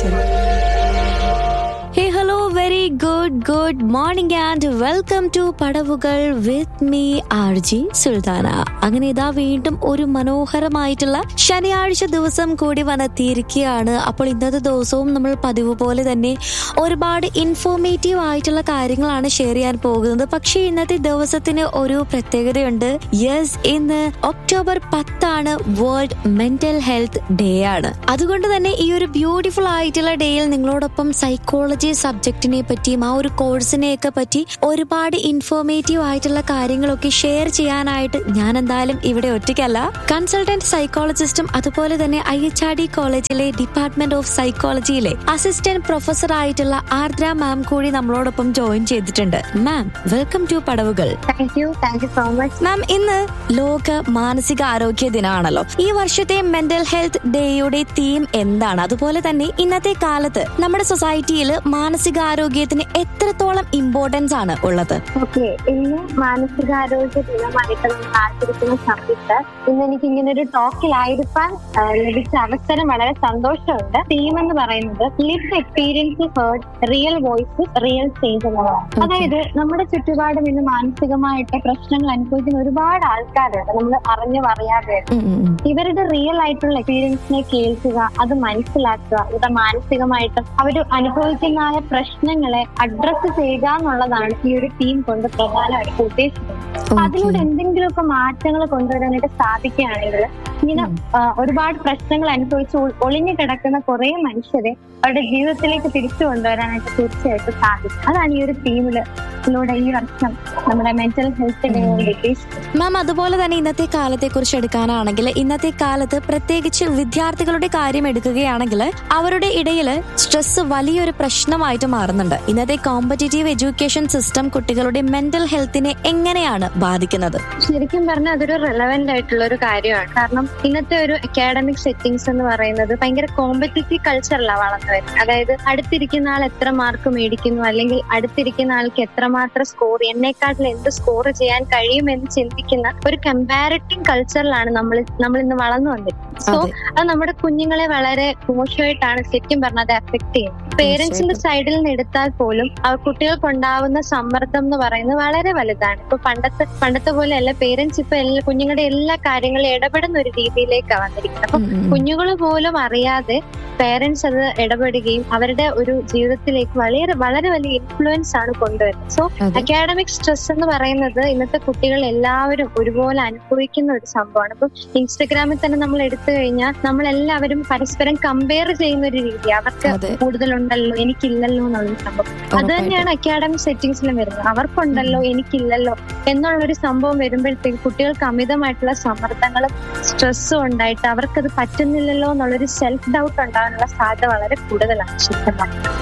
ശരി hey hello very good good morning and welcome to Padavukal with me R J Sultana അങ്ങനെ ഇതാ വീണ്ടും ഒരു മനോഹരമായിട്ടുള്ള ശനിയാഴ്ച ദിവസം കൂടി വന്നെത്തിയിരിക്കുകയാണ് അപ്പോൾ ഇന്നത്തെ ദിവസവും നമ്മൾ പതിവ് പോലെ തന്നെ ഒരുപാട് ഇൻഫോർമേറ്റീവ് ആയിട്ടുള്ള കാര്യങ്ങളാണ് ഷെയർ ചെയ്യാൻ പോകുന്നത് പക്ഷേ ഇന്നത്തെ ദിവസത്തിന് ഒരു പ്രത്യേകതയുണ്ട് യെസ് ഇന്ന് ഒക്ടോബർ പത്താണ് വേൾഡ് മെന്റൽ ഹെൽത്ത് ഡേ ആണ് അതുകൊണ്ട് തന്നെ ഈ ഒരു ബ്യൂട്ടിഫുൾ ആയിട്ടുള്ള ഡേയിൽ നിങ്ങളോടൊപ്പം സൈക്കോളജി സബ്ജക്റ്റിനെ പറ്റിയും ആ ഒരു കോഴ്സിനെയൊക്കെ പറ്റി ഒരുപാട് ഇൻഫോർമേറ്റീവ് ആയിട്ടുള്ള കാര്യങ്ങളൊക്കെ ഷെയർ ചെയ്യാനായിട്ട് ഞാൻ എന്തായാലും ഇവിടെ ഒറ്റയ്ക്കല്ല കൺസൾട്ടന്റ് സൈക്കോളജിസ്റ്റും അതുപോലെ തന്നെ ഐ എച്ച് ആർ ഡി കോളേജിലെ ഡിപ്പാർട്ട്മെന്റ് ഓഫ് സൈക്കോളജിയിലെ അസിസ്റ്റന്റ് പ്രൊഫസർ ആയിട്ടുള്ള ആർദ്ര മാം കൂടി നമ്മളോടൊപ്പം ജോയിൻ ചെയ്തിട്ടുണ്ട് ma'am welcome to Padavukal thank you thank you so much ma'am ഇന്ന് ലോക മാനസിക ആരോഗ്യ ദിനമാണല്ലോ ഈ വർഷത്തെ മെന്റൽ ഹെൽത്ത് ഡേയുടെ തീം എന്താണ് അതുപോലെ തന്നെ ഇന്നത്തെ കാലത്ത് നമ്മുടെ സൊസൈറ്റിയിൽ മാനസികാരോഗ്യത്തിന് എത്രത്തോളം ഇമ്പോർട്ടൻസ് ആണ് ഉള്ളത് ഓക്കെ ഇന്ന് മാനസികാരോഗ്യ ദിനമായിട്ട് നമ്മൾ ആചരിക്കുന്ന സമയത്ത് ഇന്ന് എനിക്ക് ഇങ്ങനെ ഒരു ടോക്കിലായിരിക്കാൻ ആ, ലഭിച്ച അവസരം വളരെ സന്തോഷമുണ്ട് തീം എന്ന് പറയുന്നത് live experience heard real voice real change എന്നതാണ് അതായത് നമ്മുടെ ചുറ്റുപാടും ഇന്ന് മാനസികമായിട്ട് പ്രശ്നങ്ങൾ അനുഭവിക്കുന്ന ഒരുപാട് ആൾക്കാരുണ്ട് നമ്മൾ അറിഞ്ഞു അറിയാതെ ഉം, ഉം, ഉം. ഇവരുടെ റിയൽ ആയിട്ടുള്ള എക്സ്പീരിയൻസിനെ കേൾക്കുക അത് മനസ്സിലാക്കുക ഇവരുടെ മാനസികമായിട്ട് അവർ അനുഭവിക്കുന്ന ആ പ്രശ്നങ്ങളെ അഡ്രസ്സ് ചെയ്യുക എന്നുള്ളതാണ് ഈ ഒരു ടീം കൊണ്ട് പ്രധാനമായിട്ട് ഉദ്ദേശിക്കുന്നത് അപ്പൊ അതിലൂടെ എന്തെങ്കിലുമൊക്കെ മാറ്റങ്ങൾ കൊണ്ടുവരാനായിട്ട് സാധിക്കുകയാണെങ്കിൽ ഇങ്ങനെ ആ, ഒരുപാട് പ്രശ്നങ്ങൾ അനുഭവിച്ച് ഒ- ഒളിഞ്ഞു കിടക്കുന്ന കുറെ മനുഷ്യരെ അവരുടെ ജീവിതത്തിലേക്ക് തിരിച്ചു കൊണ്ടുവരാനായിട്ട് തീർച്ചയായിട്ടും സാധിക്കും അതാണ് ഈ ഒരു ടീമിലൂടെ ഈ വർഷം നമ്മുടെ മെന്റൽ ഹെൽത്ത് ഡേ കൊണ്ട് ഉദ്ദേശിക്കുന്നത് മാം അതുപോലെ തന്നെ ഇന്നത്തെ കാലത്തെ കുറിച്ച് എടുക്കാനാണെങ്കിൽ ഇന്നത്തെ കാലത്ത് പ്രത്യേകിച്ച് വിദ്യാർത്ഥികളുടെ കാര്യം എടുക്കുകയാണെങ്കിൽ അവരുടെ ഇടയിൽ സ്ട്രെസ് വലിയൊരു പ്രശ്നമായിട്ട് മാറുന്നുണ്ട് ഇന്നത്തെ കോമ്പറ്റേറ്റീവ് എഡ്യൂക്കേഷൻ സിസ്റ്റം കുട്ടികളുടെ മെന്റൽ ഹെൽത്തിനെ എങ്ങനെയാണ് ബാധിക്കുന്നത് ശരിക്കും പറഞ്ഞാൽ അതൊരു റെലവെന്റ് ആയിട്ടുള്ള ഒരു കാര്യമാണ് കാരണം ഇന്നത്തെ ഒരു അക്കാഡമിക് സെറ്റിംഗ്സ് എന്ന് പറയുന്നത് ഭയങ്കര കോമ്പറ്റീറ്റീവ് കൾച്ചറിലാണ് വളർന്നു വരുന്നത് അതായത് അടുത്തിരിക്കുന്ന ആൾ എത്ര മാർക്ക് മേടിക്കുന്നു അല്ലെങ്കിൽ അടുത്തിരിക്കുന്ന ആൾക്ക് എത്രമാത്രം സ്കോർ എന്നെക്കാട്ടിൽ എന്ത് സ്കോർ ചെയ്യാൻ കഴിയുമെന്ന് ചിന്തിക്കുന്ന ഒരു കമ്പാരിറ്റീവ് കൾച്ചറിലാണ് നമ്മൾ നമ്മൾ ഇന്ന് വളർന്നു വന്നിരിക്കുന്നത് സോ അതെ. അത് നമ്മുടെ കുഞ്ഞുങ്ങളെ വളരെ മോശമായിട്ടാണ് ശരിക്കും പറഞ്ഞാൽ അത് എഫക്ട് ചെയ്യുന്നത് പേരൻസിന്റെ സൈഡിൽ നിന്ന് എടുത്താൽ പോലും അവർ കുട്ടികൾക്ക് ഉണ്ടാവുന്ന സമ്മർദ്ദം എന്ന് പറയുന്നത് വളരെ വലുതാണ് ഇപ്പൊ പണ്ടത്തെ പണ്ടത്തെ പോലെയല്ല പേരൻസ് ഇപ്പൊ എല്ലാ കുഞ്ഞുങ്ങളുടെ എല്ലാ കാര്യങ്ങളും ഇടപെടുന്ന ഒരു രീതിയിലേക്കാണ് വന്നിരിക്കുന്നത് അപ്പൊ ഉം, ഉം, ഉം. കുഞ്ഞുങ്ങൾ പോലും അറിയാതെ പേരൻസ് അത് ഇടപെടുകയും അവരുടെ ഒരു ജീവിതത്തിലേക്ക് വളരെ വളരെ വലിയ ഇൻഫ്ലുവൻസ് ആണ് കൊണ്ടുവരുന്നത് സോ അതെ. അക്കാഡമിക് സ്ട്രെസ് എന്ന് പറയുന്നത് ഇന്നത്തെ കുട്ടികൾ എല്ലാവരും ഒരുപോലെ അനുഭവിക്കുന്ന ഒരു സംഭവമാണ് ഇപ്പം ഇൻസ്റ്റഗ്രാമിൽ തന്നെ നമ്മൾ എടുത്തു കഴിഞ്ഞാൽ നമ്മൾ എല്ലാവരും പരസ്പരം കമ്പയർ ചെയ്യുന്ന ഒരു രീതി അവർക്ക് അതെ. കൂടുതലുണ്ടല്ലോ എനിക്കില്ലല്ലോ എന്നുള്ള സംഭവം അത് തന്നെയാണ് അക്കാഡമിക് സെറ്റിംഗ്സിലും വരുന്നത് അവർക്കുണ്ടല്ലോ എനിക്കില്ലല്ലോ എന്നുള്ള ഒരു സംഭവം വരുമ്പോഴത്തേക്ക് കുട്ടികൾക്ക് അമിതമായിട്ടുള്ള സമ്മർദ്ദങ്ങളും സ്ട്രെസ്സും ഉണ്ടായിട്ട് അവർക്കത് പറ്റുന്നില്ലല്ലോ എന്നുള്ളൊരു സെൽഫ് ഡൗട്ട് ഉണ്ടാകാനുള്ള സാധ്യത വളരെ കൂടുതലാണ് ശരിക്കും പറഞ്ഞാൽ.